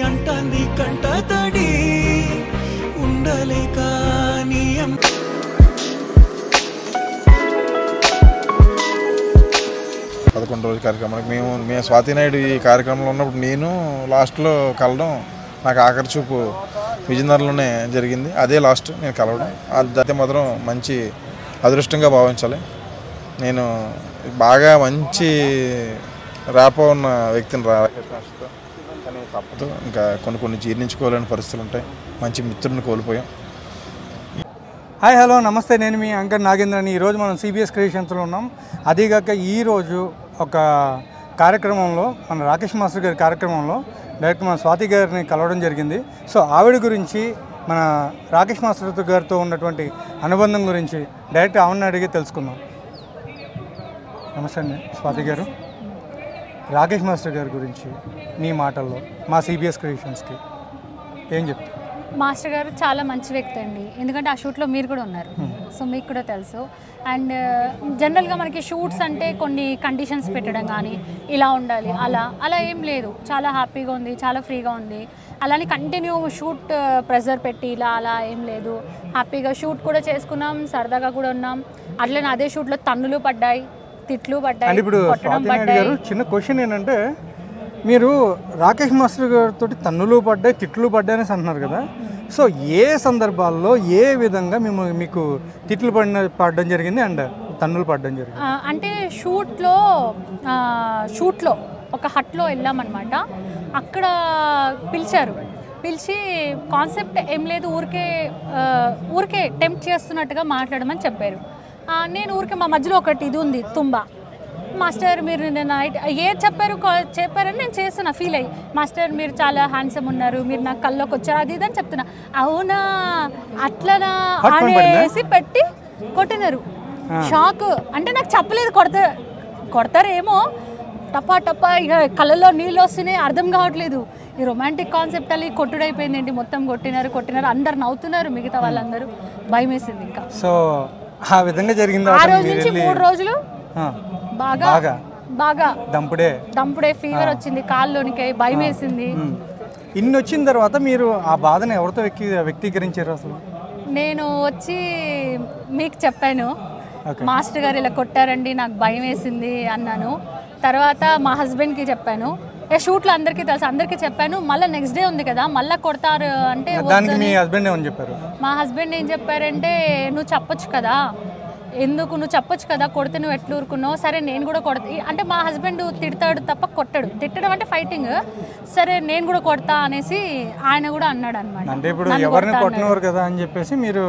అంటాంది కంట తడి ఉండలేక నీ అమ్మ పదకొండు రోజుల కార్యక్రమానికి మేము మేము స్వాతి నాయుడు ఈ కార్యక్రమంలో ఉన్నప్పుడు నేను లాస్ట్లో కలవడం నాకు ఆఖరి చూపు విజయనగరంలోనే జరిగింది అదే లాస్ట్ నేను కలవడం అది మాత్రం మంచి అదృష్టంగా భావించాలి నేను బాగా మంచి ర్యాపో ఉన్న వ్యక్తిని రాకేష్ మాస్టర్తో కానీ తప్పదు ఇంకా కొన్ని కొన్ని జీర్ణించుకోలేని పరిస్థితులు ఉంటాయి మంచి మిత్రుడిని కోల్పోయాం హాయ్ హలో నమస్తే నేను మీ అంకర్ నాగేంద్రని ఈరోజు మనం సిబిఎస్ క్రియేషన్స్లో ఉన్నాం అదీగాక ఈరోజు ఒక కార్యక్రమంలో మన రాకేష్ మాస్టర్ గారి కార్యక్రమంలో డైరెక్ట్ మన స్వాతి గారిని కలవడం జరిగింది సో ఆవిడ గురించి మన రాకేష్ మాస్టర్ గారితో ఉన్నటువంటి అనుబంధం గురించి డైరెక్ట్ ఆవిడని అడిగి తెలుసుకుందాం నమస్తే అండి స్వాతి గారు రాకేష్ మాస్టర్ గారి గురించి మీ మాటల్లో మా సిబిఎస్ క్రియేషన్స్కి ఏం చెప్తారు మాస్టర్ గారు చాలా మంచి వ్యక్తి అండి ఎందుకంటే ఆ షూట్లో మీరు కూడా ఉన్నారు సో మీకు కూడా తెలుసు అండ్ జనరల్గా మనకి షూట్స్ అంటే కొన్ని కండిషన్స్ పెట్టడం కానీ ఇలా ఉండాలి అలా అలా ఏం లేదు చాలా హ్యాపీగా ఉంది చాలా ఫ్రీగా ఉంది అలానే కంటిన్యూ షూట్ ప్రెజర్ పెట్టి ఇలా అలా ఏం లేదు హ్యాపీగా షూట్ కూడా చేసుకున్నాం సరదాగా కూడా ఉన్నాం అట్లనే అదే షూట్లో తన్నులు పడ్డాయి తిట్లు అండ్ పడ్డాయి ఇప్పుడు కొట్టడం స్వాతి నాయుడు పడ్డాయి గారు చిన్న క్వశ్చన్ ఏంటంటే మీరు రాకేష్ మాస్టర్ గారితో తన్నులు పడ్డాయి తిట్లు పడ్డాయి అనేసి అంటున్నారు కదా సో ఏ సందర్భాల్లో ఏ విధంగా మేము మీకు తిట్లు పడిన పడడం జరిగింది అండ్ తన్నులు పడడం జరిగింది ఆ, అంటే షూట్లో ఆ, షూట్లో ఒక హట్లో వెళ్ళామన్నమాట అక్కడ పిలిచారు పిలిచి కాన్సెప్ట్ ఏం లేదు ఊరికే ఆ, ఊరికే టెంప్ట్ చేస్తున్నట్టుగా మాట్లాడమని చెప్పారు ఆ, నేను ఊరికే మా మధ్యలో ఒకటి ఇది ఉంది తుంబా మాస్టర్ మీరు నిన్న నైట్ ఏది చెప్పారు కా- చెప్పారని నేను చేస్తున్నా ఫీల్ అయ్యి మాస్టర్ మీరు చాలా హ్యాండ్సమ్ ఉన్నారు మీరు నా కల్లోకి వచ్చారు అది ఇది అని చెప్తున్నా అవునా అట్లనా Hot point పడిందా? అనేసి పెట్టి కొట్టినారు షాక్ అంటే నాకు చెప్పలేదు కొడతా కొడతారేమో టపా టపా ఇక కళ్ళల్లో నీళ్ళు వస్తున్నాయి అర్థం కావట్లేదు ఈ రొమాంటిక్ కాన్సెప్ట్ అల్లి కొట్టుడైపోయింది ఏంటి మొత్తం కొట్టినారు కొట్టినారు అందరు నవ్వుతున్నారు మిగతా వాళ్ళందరూ భయం వేసింది ఇంకా సో ఆ విధంగా జరిగింది ఆ రోజు నుంచి మూడు రోజులు బాగా బాగా బాగా దంపుడే దంపుడే ఫీవర్ వచ్చింది కాల్లోనికి భయం వేసింది ఉమ్. ఇన్ని వచ్చిన తర్వాత మీరు ఆ బాధను ఎవరితో వ్యక్తి వ్యక్తీకరించారు అసలు నేను వచ్చి మీకు చెప్పాను Okay. మాస్టర్ గారు ఇలా కొట్టారండి నాకు భయం వేసింది అన్నాను తర్వాత మా హస్బెండ్కి చెప్పాను ఏ షూట్లో అందరికీ తెలుసు అందరికీ చెప్పాను మళ్ళీ నెక్స్ట్ డే ఉంది కదా మళ్ళీ కొడతారు అంటే దానికి వద్దని- మీ హస్బెండ్ ఏమని చెప్పారు మా హస్బెండ్ ఏం చెప్పారంటే నువ్వు చెప్పొచ్చు కదా ఎందుకు నువ్వు చెప్పొచ్చు కదా కొడితే నువ్వు ఎట్లా ఊరుకున్నావు సరే నేను కూడా కొడతా అంటే మా హస్బెండ్ తిడతాడు తప్ప కొట్టడు తిట్టడం అంటే ఫైటింగ్ సరే నేను కూడా కొడతా అనేసి ఆయన కూడా అన్నాడు అనమాట అంటే ఇప్పుడు ఎవరిని కొట్టినవారు కదా అని చెప్పేసి మీరు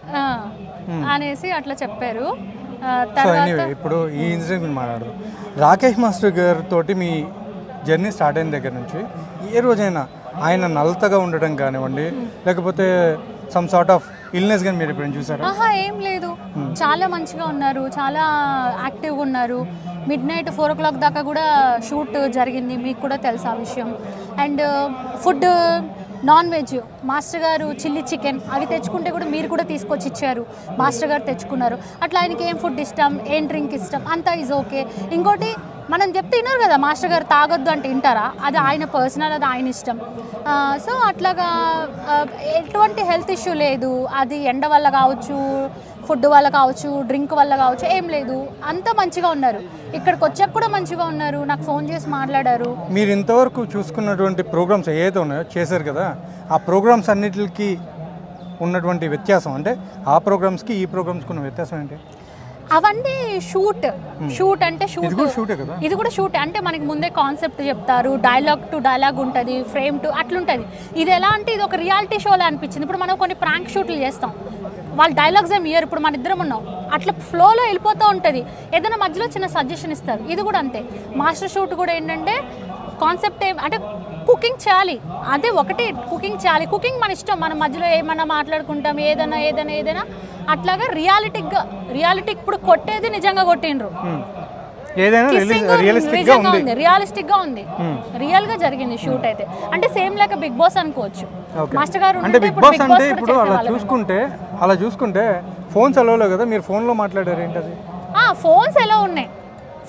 అనేసి అట్లా చెప్పారు ఆ, సో తర్వాత ఎనీవే ఇప్పుడు ఈ ఇన్సిడెంట్ గురించి మాట్లాడదు రాకేష్ మాస్టర్ గారితో మీ జర్నీ స్టార్ట్ అయిన దగ్గర నుంచి ఏ రోజైనా ఆయన నలతగా ఉండడం కానివ్వండి లేకపోతే సమ్ సార్ట్ ఆఫ్ ఇల్నెస్ కానీ మీరు ఎప్పుడైనా చూసారా ఆహా ఏం లేదు చాలా మంచిగా ఉన్నారు చాలా యాక్టివ్గా ఉన్నారు midnight four o'clock దాకా కూడా షూట్ జరిగింది మీకు కూడా తెలుసు ఆ విషయం and food non veg master గారు చిల్లీ చికెన్ అవి తెచ్చుకుంటే కూడా మీరు కూడా తీసుకొచ్చి ఇచ్చారు మాస్టర్ గారు తెచ్చుకున్నారు అట్లా ఆయనకి ఏం ఫుడ్ ఇష్టం ఏం డ్రింక్ ఇష్టం అంతా ఈజ్ ఓకే ఇంకోటి మనం చెప్తే విన్నారు కదా మాస్టర్ గారు తాగొద్దు అంటే వింటారా అది ఆయన పర్సనల్ అది ఆయన ఇష్టం ఆ, సో అట్లాగా ఆ, ఎటువంటి హెల్త్ ఇష్యూ లేదు అది ఎండ వల్ల కావచ్చు ఫుడ్ వల్ల కావచ్చు డ్రింక్ వల్ల కావచ్చు ఏం లేదు అంతా మంచిగా ఉన్నారు ఇక్కడికి వచ్చాక కూడా మంచిగా ఉన్నారు నాకు ఫోన్ చేసి మాట్లాడారు మీరు ఇంతవరకు చూసుకున్నటువంటి ప్రోగ్రామ్స్ ఏదైతే ఉన్నాయో చేశారు కదా ఆ ప్రోగ్రామ్స్ అన్నిటికి ఉన్నటువంటి వ్యత్యాసం అంటే ఆ ప్రోగ్రామ్స్కి ఈ ప్రోగ్రామ్స్కి ఉన్న వ్యత్యాసం ఏంటి అవన్నీ షూట్ షూట్ అంటే ఇది షూట్ కూడా షూటే కదా ఇది కూడా షూట్ అంటే మనకి ముందే కాన్సెప్ట్ చెప్తారు డైలాగ్ టు డైలాగ్ ఉంటుంది ఫ్రేమ్ టు అట్లుంటుంది ఇది ఎలా అంటే ఇది ఒక రియాలిటీ షోలో అనిపించింది ఇప్పుడు మనం కొన్ని ప్రాంక్ షూట్లు చేస్తాం వాళ్ళు డైలాగ్స్ ఏమి ఇయ్యరు ఇప్పుడు మన ఇద్దరం ఉన్నాం అట్లా ఫ్లోలో వెళ్ళిపోతూ ఉంటుంది ఏదైనా మధ్యలో చిన్న సజెషన్ ఇస్తారు ఇది కూడా అంతే మాస్టర్ షూట్ కూడా ఏంటంటే కాన్సెప్ట్ ఏం అంటే కుకింగ్ చేయాలి అదే ఒకటి కుకింగ్ చేయాలి కుకింగ్ మన ఇష్టం మన మధ్యలో ఏమన్నా మాట్లాడుకుంటాం ఏదైనా ఏదైనా ఏదైనా అట్లాగా రియాలిటిక్గా రియాలిటీ ఇప్పుడు కొట్టేది నిజంగా కొట్టిండ్రు Hmm. ఏదైనా Kissing రియలిస్టిక్గా నిజంగా ఉంది ఉంది రియలిస్టిక్ గా ఉంది రియల్ గా జరిగింది షూట్ అయితే అంటే సేమ్ లేక బిగ్ బాస్ అనుకోవచ్చు Okay. మాస్టర్ గారు అంటే ఉంటే బిగ్ ఇప్పుడు బాస్ బిగ్ అంటే బాస్ కూడా ఇప్పుడు అలా చేసేవాళ్ళం. చూసుకుంటే అలా చూసుకుంటే ఫోన్స్ అలవలేదు కదా మీరు ఫోన్లో మాట్లాడారు ఏంటది ఆ ఫోన్స్ ఎలా ఉన్నాయి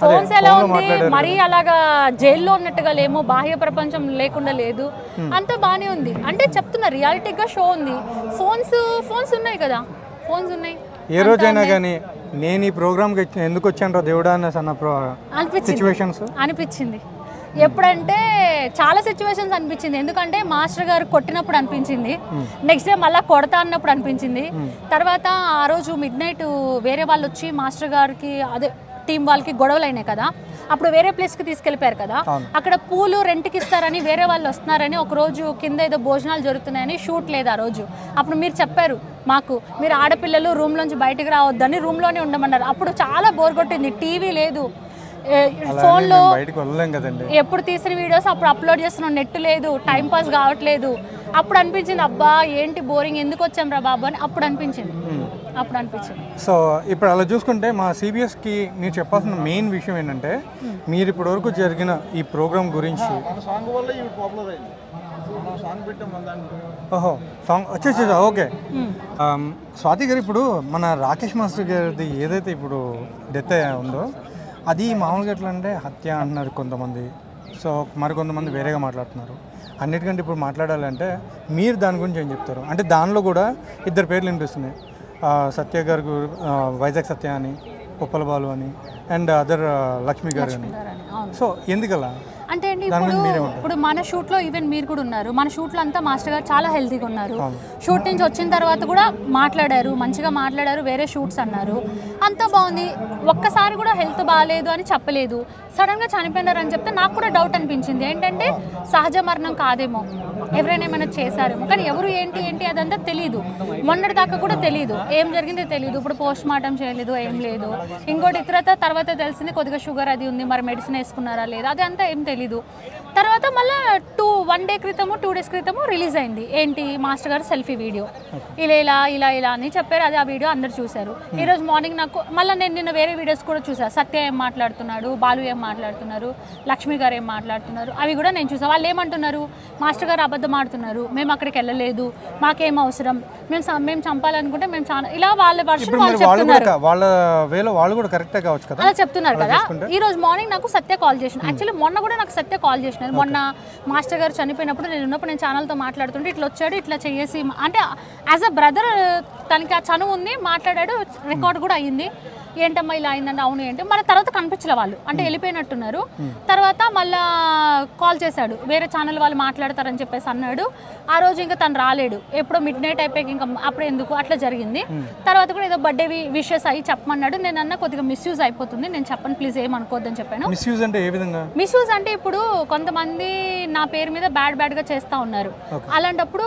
ఫోన్స్ ఎలా phone లో ఉంది మాట్లాడారు మరీ అలాగా జైల్లో ఉన్నట్టుగా లేము బాహ్య ప్రపంచం లేకుండా లేదు అంతా బానే ఉంది అంటే చెప్తున్నా రియాలిటీగా షో ఉంది ఫోన్స్ ఫోన్స్ ఉన్నాయి కదా ఫోన్స్ ఉన్నాయి ఏ రోజైనా కానీ నేను ఈ ప్రోగ్రామ్కి వచ్చి- ఎందుకు వచ్చాను దేవుడా అన్న సన్న అనిపించింది సిచ్యువేషన్స్ అనిపించింది ఎప్పుడంటే చాలా సిచ్యువేషన్స్ అనిపించింది ఎందుకంటే మాస్టర్ గారు కొట్టినప్పుడు అనిపించింది నెక్స్ట్ డే మళ్ళీ కొడతా అన్నప్పుడు అనిపించింది తర్వాత ఆ రోజు మిడ్ నైట్ వేరే వాళ్ళు వచ్చి మాస్టర్ గారికి అదే టీం వాళ్ళకి గొడవలు అయినాయి కదా అప్పుడు వేరే ప్లేస్కి తీసుకెళ్ళిపోయారు కదా అక్కడ పూలు రెంట్కి ఇస్తారని వేరే వాళ్ళు వస్తున్నారని ఒక రోజు కింద ఏదో భోజనాలు జరుగుతున్నాయని షూట్ లేదు ఆ రోజు అప్పుడు మీరు చెప్పారు మాకు మీరు ఆడపిల్లలు రూమ్లోంచి బయటకు రావద్దని రూమ్లోనే ఉండమన్నారు అప్పుడు చాలా బోర్ కొట్టింది టీవీ లేదు ఏ, ఫోన్లో బయటకు వెళ్ళలేం కదండి ఎప్పుడు తీసిన వీడియోస్ అప్పుడు అప్లోడ్ చేస్తున్నాం నెట్ లేదు టైం పాస్ కావట్లేదు అప్పుడు అనిపించింది అబ్బా ఏంటి బోరింగ్ ఎందుకు వచ్చాం రా బాబు అని అప్పుడు అనిపించింది అప్పుడు అనిపించింది సో ఇప్పుడు అలా చూసుకుంటే మా సిబిఎస్కి మీరు చెప్పాల్సిన మెయిన్ విషయం ఏంటంటే మీరు ఇప్పటివరకు జరిగిన ఈ ప్రోగ్రామ్ గురించి మన సాంగ్ వల్ల ఇవి పాపులర్ అయింది మనం సాంగ్ పెట్టాం మన దాంట్లో ఓహో సాంగ్ వచ్చేసి ఓకే ఆమ్, స్వాతి గారు ఇప్పుడు మన రాకేష్ మాస్టర్ గారిది ఏదైతే ఇప్పుడు డెత్ ఉందో అది మామూలుగా ఎట్లా అంటే హత్య అంటున్నారు కొంతమంది సో మరికొంతమంది వేరేగా మాట్లాడుతున్నారు అన్నిటికంటే ఇప్పుడు మాట్లాడాలంటే మీరు దాని గురించి ఏం చెప్తారు అంటే దానిలో కూడా ఇద్దరు పేర్లు వినిపిస్తున్నాయి ఆ, సత్య గారు గు- ఆ, వైజాగ్ సత్య అని ఉప్పల బాలు అని అండ్ అదర్ లక్ష్మి గారు అని అవును సో ఎందుకలా అంటే అండి ఇప్పుడు ఇప్పుడు మన షూట్లో ఈవెన్ మీరు కూడా ఉన్నారు మన షూట్లో అంతా మాస్టర్ గారు చాలా హెల్తీగా ఉన్నారు షూట్ నుంచి వచ్చిన తర్వాత కూడా మాట్లాడారు మంచిగా మాట్లాడారు వేరే షూట్స్ అన్నారు అంతా బాగుంది ఒక్కసారి కూడా హెల్త్ బాగాలేదు అని చెప్పలేదు సడన్గా చనిపోయినారు అని చెప్తే నాకు కూడా డౌట్ అనిపించింది ఏంటంటే సహజ మరణం కాదేమో ఎవరైనా ఏమైనా చేశారేమో కానీ ఎవరు ఏంటి ఏంటి అదంతా తెలియదు మొన్నటి దాకా కూడా తెలియదు ఏం జరిగిందో తెలియదు ఇప్పుడు పోస్ట్ మార్టం చేయలేదు ఏం లేదు ఇంకోటి ఇతరత తర్వాత తెలిసింది కొద్దిగా షుగర్ అది ఉంది మరి మెడిసిన్ వేసుకున్నారా లేదా అది అంతా ఏం తెలీదు తర్వాత మళ్ళీ టూ వన్ డే క్రితము టూ డేస్ క్రితము రిలీజ్ అయింది ఏంటి మాస్టర్ గారు సెల్ఫీ వీడియో ఇలా ఇలా ఇలా ఇలా అని చెప్పారు అది ఆ వీడియో అందరు చూశారు ఈ రోజు మార్నింగ్ నాకు మళ్ళీ నేను నిన్న వేరే వీడియోస్ కూడా చూసాను సత్య ఏం మాట్లాడుతున్నాడు బాలు ఏం మాట్లాడుతున్నారు లక్ష్మి గారు ఏం మాట్లాడుతున్నారు అవి కూడా నేను చూసాను వాళ్ళు ఏమంటున్నారు మాస్టర్ గారు అబద్ధం ఆడుతున్నారు మేము అక్కడికి వెళ్ళలేదు మాకేం అవసరం మేము సం- మేము చంపాలనుకుంటే మేము చాలా ఇలా వాళ్ళ వర్షం ఇప్పుడు వాళ్ళు మరి వాళ్ళు కూడా చెప్తున్నారు క- వాళ్ళ వేలో వాళ్ళు కూడా కరెక్టే కావచ్చు కదా అలా చెప్తున్నారు కదా ఈ రోజు మార్నింగ్ నాకు సత్య కాల్ చేసిన యాక్చువల్లీ మొన్న కూడా నాకు సత్య కాల్ చేసినది మొన్న మాస్టర్ గారు చనిపోయినప్పుడు నేను ఉన్నప్పుడు నేను ఛానల్తో మాట్లాడుతుంటే ఇట్లా వచ్చాడు ఇట్లా చేసి అంటే యాజ్ అ బ్రదర్ తనకి ఆ చనువు ఉంది మాట్లాడాడు రికార్డ్ కూడా అయ్యింది ఏంటమ్మా ఇలా అయిందంటే అవును ఏంటి మన తర్వాత కనిపించలే వాళ్ళు అంటే వెళ్ళిపోయినట్టున్నారు తర్వాత మళ్ళా కాల్ చేశాడు వేరే ఛానల్ వాళ్ళు మాట్లాడతారని చెప్పేసి అన్నాడు ఆ రోజు ఇంకా తను రాలేడు ఎప్పుడో మిడ్ నైట్ అయిపోయాక ఇంకా అప్పుడు ఎందుకు అట్లా జరిగింది తర్వాత కూడా ఏదో బర్త్డే విషెస్ అయ్యి చెప్పమన్నాడు నేను అన్న కొద్దిగా మిస్యూజ్ అయిపోతుంది నేను చెప్పను ప్లీజ్ ఏమనుకోవద్దని చెప్పాను మిస్యూజ్ అంటే ఏ విధంగా మిస్యూజ్ అంటే ఇప్పుడు కొంతమంది నా పేరు మీద బ్యాడ్ బ్యాడ్గా చేస్తూ ఉన్నారు అలాంటప్పుడు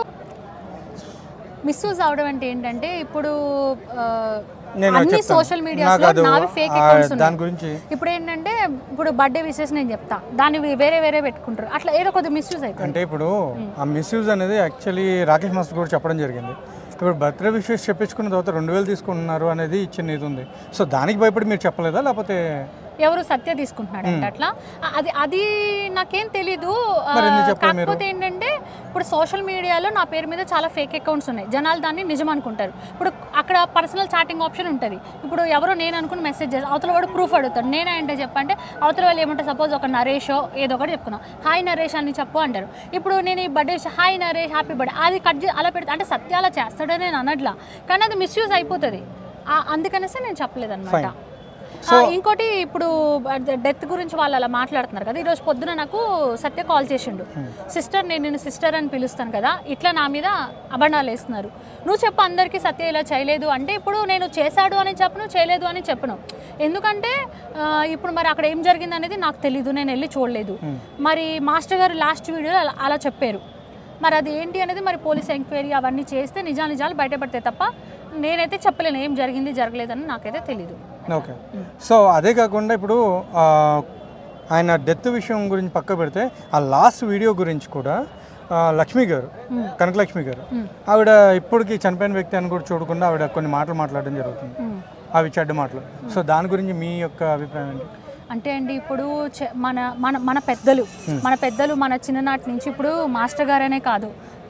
మిస్యూజ్ అవడం అంటే ఏంటంటే ఇప్పుడు ఆ, నేను అన్ని చెప్తాను. సోషల్ నాకు మీడియాలో అది నావి ఫేక్ ఆ, అకౌంట్స్ దాని ఉన్నాయి గురించి ఇప్పుడు ఏంటంటే ఇప్పుడు బర్త్డే విషెస్ నేను చెప్తా దాన్ని వేరే వేరే పెట్టుకుంటారు అట్లా ఏదో కొద్దిగా మిస్యూజ్ అవుతుంది అంటే ఇప్పుడు ఆ మిస్యూజ్ అనేది యాక్చువల్లీ రాకేష్ మాస్టర్ కూడా చెప్పడం జరిగింది ఇప్పుడు బర్త్డే విషయస్ చెప్పించుకున్న తర్వాత రెండు వేలు తీసుకుంటున్నారు అనేది ఇచ్చిన ఇది ఉంది సో దానికి భయపడి మీరు చెప్పలేదా లేకపోతే ఎవరు సత్య తీసుకుంటున్నాడు అంటే అట్లా ఆ, అది అది నాకేం తెలీదు ఆ, మరి ఎందుకు చెప్పలేదు మీరు? కాకపోతే ఏంటంటే ఇప్పుడు సోషల్ మీడియాలో నా పేరు మీద చాలా ఫేక్ అకౌంట్స్ ఉన్నాయి జనాలు దాన్ని నిజం అనుకుంటారు ఇప్పుడు అక్కడ పర్సనల్ చాటింగ్ ఆప్షన్ ఉంటుంది ఇప్పుడు ఎవరో నేను అనుకుని మెసేజ్ చేసి అవతల వాడు ప్రూఫ్ అడుగుతాడు నేనంటే చెప్పంటే అవతల వాళ్ళు ఏమంటే సపోజ్ ఒక నరేషో ఏదో ఒకటి చెప్పుకున్నాం హాయ్ నరేష్ అని చెప్పు అంటారు ఇప్పుడు నేను ఈ birthday hi Naresh happy birthday అది కట్ చేసి అలా పెడితే అంటే సత్య అలా చేస్తాడని నేను అనట్లా కానీ అది మిస్యూజ్ అయిపోతుంది ఆ, అందుకనేసి నేను చెప్పలేదు అనమాట ఇంకోటి ఇప్పుడు డెత్ గురించి వాళ్ళు అలా మాట్లాడుతున్నారు కదా ఈరోజు పొద్దున నాకు సత్య కాల్ చేసిండు సిస్టర్ నేను నిన్ను సిస్టర్ అని పిలుస్తాను కదా ఇట్లా నా మీద అబండాలు వేస్తున్నారు నువ్వు చెప్పు అందరికీ సత్య ఇలా చేయలేదు అంటే ఇప్పుడు నేను చేశాడు అని చెప్పను చేయలేదు అని చెప్పను ఎందుకంటే ఆ, ఇప్పుడు మరి అక్కడ ఏం జరిగింది అనేది నాకు తెలీదు నేను వెళ్ళి చూడలేదు మరి మాస్టర్ గారు లాస్ట్ వీడియోలో అలా అలా చెప్పారు మరి అది ఏంటి అనేది మరి పోలీస్ ఎంక్వైరీ అవన్నీ చేస్తే నిజాలు నిజాలు బయటపడతాయి తప్ప నేనైతే చెప్పలేను ఏం జరిగింది జరగలేదని నాకైతే తెలీదు ఓకే సో అదే కాకుండా ఇప్పుడు ఆ, ఆయన డెత్ విషయం గురించి పక్క పెడితే ఆ లాస్ట్ వీడియో గురించి కూడా ఆ, లక్ష్మి గారు కనకలక్ష్మి గారు ఆవిడ ఇప్పటికి చనిపోయిన వ్యక్తి అని కూడా చూడకుండా ఆవిడ కొన్ని మాటలు మాట్లాడడం జరుగుతుంది అవి చెడ్డ మాటలు సో దాని గురించి మీ యొక్క అభిప్రాయం ఏంటి అంటే అండి ఇప్పుడు చె- మన మన మన పెద్దలు మన పెద్దలు మన చిన్ననాటి నుంచి ఇప్పుడు మాస్టర్ గారనే కాదు ఇప్పుడు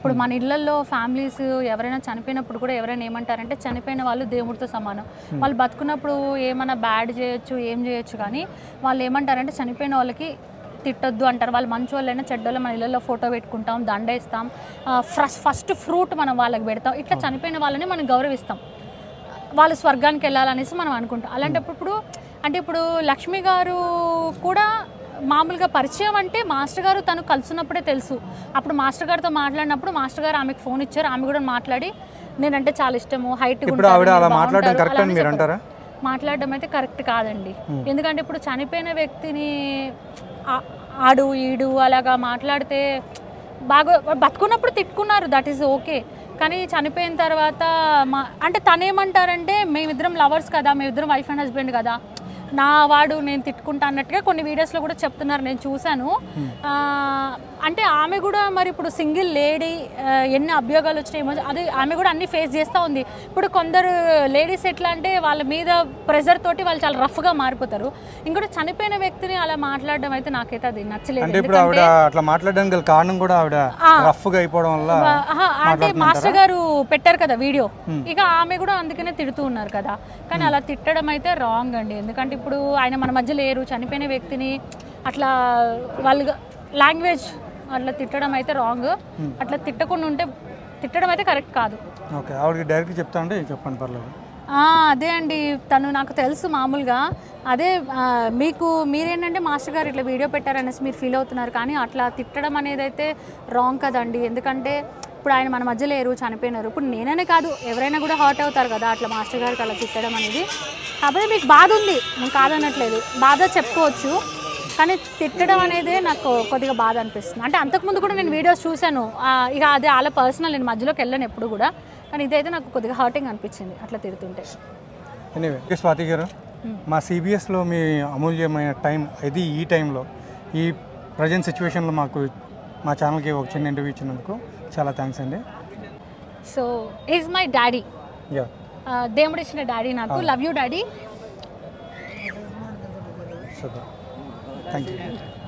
ఇప్పుడు మన ఇళ్లలో ఫ్యామిలీస్ ఎవరైనా చనిపోయినప్పుడు కూడా ఎవరైనా ఏమంటారంటే చనిపోయిన వాళ్ళు దేవుడితో సమానం వాళ్ళు బతుకున్నప్పుడు ఏమైనా బ్యాడ్ చేయొచ్చు ఏం చేయొచ్చు కానీ వాళ్ళు ఏమంటారంటే చనిపోయిన వాళ్ళకి తిట్టొద్దు అంటారు వాళ్ళు మంచి వాళ్ళైనా చెడ్డోళ్ళు మన ఇళ్ళల్లో ఫోటో పెట్టుకుంటాం దండ ఇస్తాం ఫస్ట్ ఫస్ట్ ఫ్రూట్ మనం వాళ్ళకి పెడతాం ఇట్లా చనిపోయిన వాళ్ళని మనం గౌరవిస్తాం వాళ్ళు స్వర్గానికి వెళ్ళాలనేసి మనం అనుకుంటాం అలాంటప్పుడు ఇప్పుడు అంటే ఇప్పుడు లక్ష్మి గారు కూడా మామూలుగా పరిచయం అంటే మాస్టర్ గారు తను కలుసున్నప్పుడే తెలుసు అప్పుడు మాస్టర్ గారితో మాట్లాడినప్పుడు మాస్టర్ గారు ఆమెకు ఫోన్ ఇచ్చారు ఆమె కూడా మాట్లాడి నేనంటే చాలా ఇష్టము హైట్ ఇప్పుడు ఆవిడ అలా మాట్లాడడం కరెక్ట్ అని మీరు అంటారా మాట్లాడడం అయితే కరెక్ట్ కాదండి ఎందుకంటే ఇప్పుడు చనిపోయిన వ్యక్తిని ఆ- ఆడు ఈడు అలాగా మాట్లాడితే బాగా బతుకున్నప్పుడు తిట్టుకున్నారు దట్ ఈస్ ఓకే కానీ చనిపోయిన తర్వాత మా అంటే తనేమంటారంటే మేమిద్దరం లవర్స్ కదా మేమిద్దరం వైఫ్ అండ్ హస్బెండ్ కదా నా వాడు నేను తిట్టుకుంటా అన్నట్టుగా కొన్ని వీడియోస్లో కూడా చెప్తున్నారు నేను చూశాను ఆ, అంటే ఆమె కూడా మరి ఇప్పుడు సింగిల్ లేడీ ఎన్ని అభియోగాలు వచ్చినాయేమో అది ఆమె కూడా అన్ని ఫేస్ చేస్తూ ఉంది ఇప్పుడు కొందరు లేడీస్ ఎట్లా అంటే వాళ్ళ మీద ప్రెజర్ తోటి వాళ్ళు చాలా రఫ్గా మారిపోతారు ఇంకోటి చనిపోయిన వ్యక్తిని అలా మాట్లాడడం అయితే నాకైతే అది నచ్చలేదు అంటే ఇప్పుడు ఆవిడ అట్లా మాట్లాడడానికి గల కారణం కూడా ఆవిడ రఫ్గా అయిపోవడం వల్ల ఆహా, అంటే మాస్టర్ గారు పెట్టారు కదా వీడియో ఇక ఆమె కూడా అందుకనే తిడుతూ ఉన్నారు కదా కానీ అలా తిట్టడం అయితే రాంగ్ అండి ఎందుకంటే ఇప్పుడు ఆయన మన మధ్య లేరు చనిపోయిన వ్యక్తిని అట్లా వాళ్ళు లాంగ్వేజ్ అట్లా తిట్టడం అయితే రాంగ్ అట్లా తిట్టకుండా ఉంటే తిట్టడం అయితే కరెక్ట్ కాదు ఓకే ఆవిడకి డైరెక్ట్ చెప్తా అంటే చెప్పండి పర్లేదు ఆ, అదే అండి తను నాకు తెలుసు మామూలుగా అదే ఆ, మీకు మీరేంటంటే మాస్టర్ గారు ఇట్లా వీడియో పెట్టారనేసి మీరు ఫీల్ అవుతున్నారు కానీ అట్లా తిట్టడం అనేది అయితే రాంగ్ కదండి ఎందుకంటే ఇప్పుడు ఆయన మన మధ్య లేరు చనిపోయినారు ఇప్పుడు నేననే కాదు ఎవరైనా కూడా హర్ట్ అవుతారు కదా అట్లా మాస్టర్ గారికి అలా తిట్టడం అనేది కాకపోతే మీకు బాధ ఉంది నేను కాదనట్లేదు బాధ చెప్పుకోవచ్చు కానీ తిట్టడం అనేది నాకు కొద్దిగా బాధ అనిపిస్తుంది అంటే అంతకుముందు కూడా నేను వీడియోస్ చూశాను ఆ, ఇక అదే వాళ్ళ పర్సనల్ నేను మధ్యలోకి వెళ్ళాను ఎప్పుడు కూడా కానీ ఇదైతే నాకు కొద్దిగా హర్టింగ్ అనిపించింది అట్లా తిడుతుంటే ఎనీవే ఓకే స్వాతి గారు మా సిబిఎస్లో మీ అమూల్యమైన టైం ఇది ఈ టైంలో ఈ ప్రజెంట్ సిచ్యువేషన్లో మాకు మా ఛానల్కి ఒక చిన్న ఇంటర్వ్యూ ఇచ్చినందుకు చాలా థ్యాంక్స్ అండి సో ఈజ్ మై డాడీ యా దేవుడు ఇచ్చిన డాడీ నాకు love you daddy super thank you